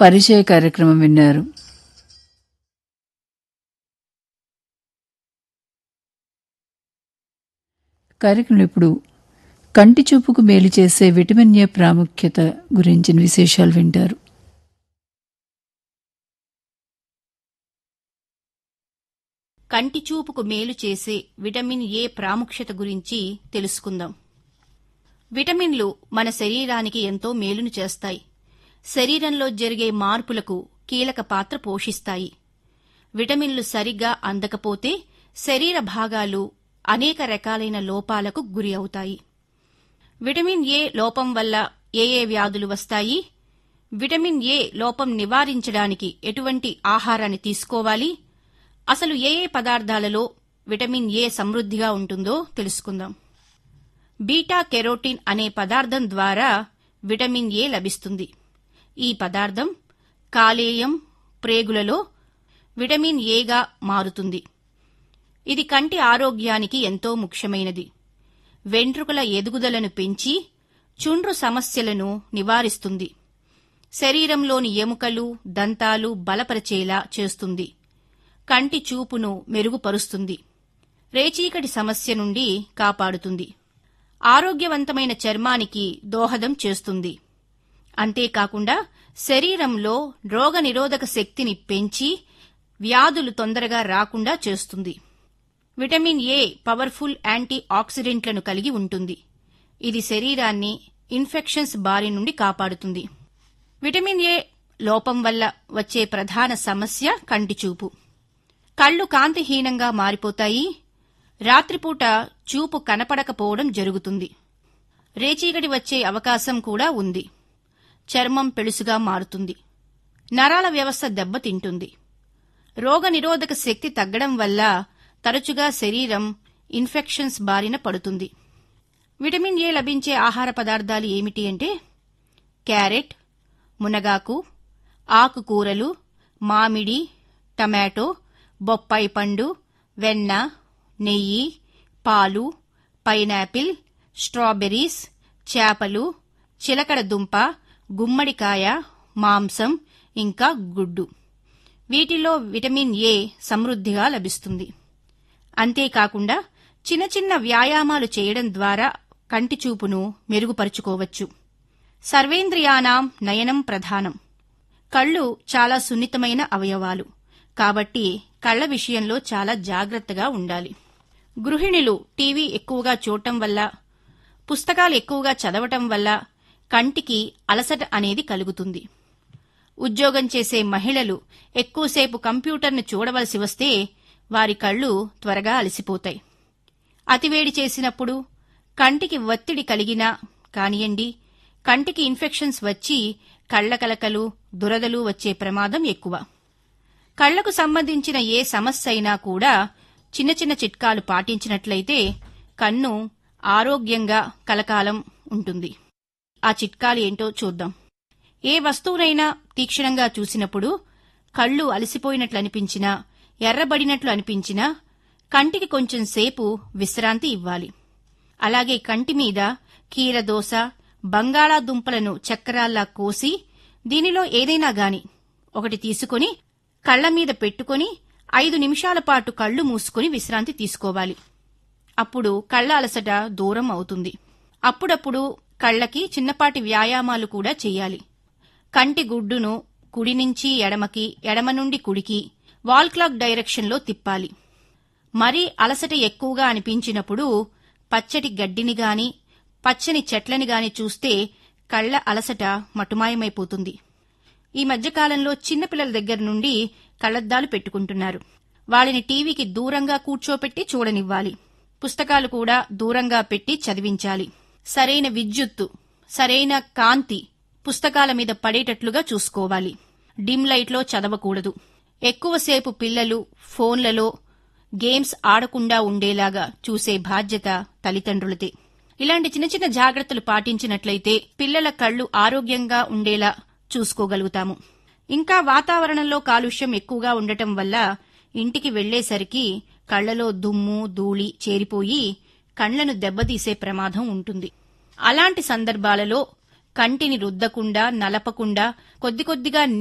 పరిచయ కార్యక్రమం విన్నారు కార్యక్రమం ఇప్పుడు కంటి చూపుకు మేలు చేసే విటమిన్ ఏ ప్రాముఖ్యత గురించిన విశేషాలు వింటారు కంటి చూపుకు మేలు చేసే విటమిన్ ఏ ప్రాముఖ్యత గురించి తెలుసుకుందాం విటమిన్లు మన శరీరానికి ఎంతో మేలును చేస్తాయి శరీరంలో జరిగే మార్పులకు కీలక పాత్ర పోషిస్తాయి విటమిన్లు సరిగ్గా అందకపోతే శరీర భాగాలు అనేక రకాలైన లోపాలకు గురి అవుతాయి విటమిన్ ఏ లోపం వల్ల ఏ ఏ వ్యాధులు వస్తాయి విటమిన్ ఏ లోపం నివారించడానికి ఎటువంటి ఆహారాన్ని తీసుకోవాలి అసలు ఏ ఏ పదార్థాలలో విటమిన్ ఏ సమృద్ధిగా ఉంటుందో తెలుసుకుందాం బీటా కెరోటిన్ అనే పదార్థం ద్వారా విటమిన్ ఏ లభిస్తుంది ఈ పదార్థం కాలేయం ప్రేగులలో విటమిన్ ఏగా మారుతుంది ఇది కంటి ఆరోగ్యానికి ఎంతో ముఖ్యమైనది వెంట్రుకల ఎదుగుదలను పెంచి చుండ్రు సమస్యలను నివారిస్తుంది శరీరంలోని ఎముకలు దంతాలు బలపరిచేలా చేస్తుంది కంటి చూపును మెరుగుపరుస్తుంది రేచీకటి సమస్య నుండి కాపాడుతుంది ఆరోగ్యవంతమైన చర్మానికి దోహదం చేస్తుంది అంతేకాకుండా శరీరంలో రోగనిరోధక శక్తిని పెంచి వ్యాధులు తొందరగా రాకుండా చేస్తుంది విటమిన్ ఏ పవర్ఫుల్ యాంటీ ఆక్సిడెంట్లను కలిగి ఉంటుంది ఇది శరీరాన్ని ఇన్ఫెక్షన్స్ బారి నుండి కాపాడుతుంది విటమిన్ ఏ లోపం వల్ల వచ్చే ప్రధాన సమస్య కంటిచూపు కళ్ళు కాంతిహీనంగా మారిపోతాయి రాత్రిపూట చూపు కనపడకపోవడం జరుగుతుంది రేచీగడి వచ్చే అవకాశం కూడా ఉంది చర్మం పెళుసుగా మారుతుంది నరాల వ్యవస్థ దెబ్బతింటుంది రోగనిరోధక శక్తి తగ్గడం వల్ల తరచుగా శరీరం ఇన్ఫెక్షన్స్ బారిన పడుతుంది విటమిన్ ఏ లభించే ఆహార పదార్థాలు ఏమిటి అంటే క్యారెట్ మునగాకు ఆకుకూరలు మామిడి టమాటో బొప్పాయి పండు వెన్న నెయ్యి పాలు పైనాపిల్ స్ట్రాబెర్రీస్ చేపలు చిలకడ దుంప గుమ్మడికాయ మాంసం ఇంకా గుడ్డు వీటిలో విటమిన్ ఏ సమృద్ధిగా లభిస్తుంది అంతేకాకుండా చిన్న చిన్న వ్యాయామాలు చేయడం ద్వారా కంటి చూపును మెరుగుపరుచుకోవచ్చు సర్వేంద్రియానాం నయనం ప్రధానం కళ్ళు చాలా సున్నితమైన అవయవాలు కాబట్టి కళ్ల విషయంలో చాలా జాగ్రత్తగా ఉండాలి గృహిణులు టీవీ ఎక్కువగా చూడటం వల్ల పుస్తకాలు ఎక్కువగా చదవటం వల్ల కంటికి అలసట అనేది కలుగుతుంది ఉద్యోగం చేసే మహిళలు ఎక్కువసేపు కంప్యూటర్ను చూడవలసి వస్తే వారి కళ్ళు త్వరగా అలసిపోతాయి అతివేడి చేసినప్పుడు కంటికి ఒత్తిడి కలిగినా కానియండి కంటికి ఇన్ఫెక్షన్స్ వచ్చి కళ్ల కలకలు దురదలు వచ్చే ప్రమాదం ఎక్కువ కళ్లకు సంబంధించిన ఏ సమస్య అయినా కూడా చిన్న చిన్న చిట్కాలు పాటించినట్లయితే కన్ను ఆరోగ్యంగా కలకాలం ఉంటుంది ఆ చిట్కాలు ఏంటో చూద్దాం ఏ వస్తువునైనా తీక్షణంగా చూసినప్పుడు కళ్ళు అలసిపోయినట్లు అనిపించినా ఎర్రబడినట్లు అనిపించినా కంటికి కొంచెం సేపు విశ్రాంతి ఇవ్వాలి అలాగే కంటి మీద కీరదోస బంగాళాదుంపలను చక్రాల్లా కోసి దీనిలో ఏదైనా గాని ఒకటి తీసుకుని కళ్ల మీద పెట్టుకుని ఐదు నిమిషాల పాటు కళ్ళు మూసుకుని విశ్రాంతి తీసుకోవాలి అప్పుడు కళ్ల అలసట దూరం అవుతుంది అప్పుడప్పుడు కళ్లకి చిన్నపాటి వ్యాయామాలు కూడా చేయాలి కంటి గుడ్డును కుడి నుంచి ఎడమకి ఎడమ నుండి కుడికి వాల్ క్లాక్ డైరెక్షన్లో తిప్పాలి మరీ అలసట ఎక్కువగా అనిపించినప్పుడు పచ్చటి గడ్డిని గాని పచ్చని చెట్లని గాని చూస్తే కళ్ల అలసట మటుమాయమైపోతుంది ఈ మధ్యకాలంలో చిన్నపిల్లల దగ్గర నుండి కళ్లద్దాలు పెట్టుకుంటున్నారు వాళ్ళని టీవీకి దూరంగా కూర్చోపెట్టి చూడనివ్వాలి పుస్తకాలు కూడా దూరంగా పెట్టి చదివించాలి సరైన విద్యుత్తు సరైన కాంతి పుస్తకాల మీద పడేటట్లుగా చూసుకోవాలి డిమ్ లైట్లో చదవకూడదు ఎక్కువసేపు పిల్లలు ఫోన్లలో గేమ్స్ ఆడకుండా ఉండేలాగా చూసే బాధ్యత తల్లిదండ్రులదే ఇలాంటి చిన్న చిన్న జాగ్రత్తలు పాటించినట్లయితే పిల్లల కళ్ళు ఆరోగ్యంగా ఉండేలా చూసుకోగలుగుతాము ఇంకా వాతావరణంలో కాలుష్యం ఎక్కువగా ఉండటం వల్ల ఇంటికి వెళ్లేసరికి కళ్లలో దుమ్ము ధూళి చేరిపోయి కండ్లను దెబ్బతీసే ప్రమాదం ఉంటుంది అలాంటి సందర్భాలలో కంటిని రుద్దకుండా నలపకుండా కొద్ది కొద్దిగా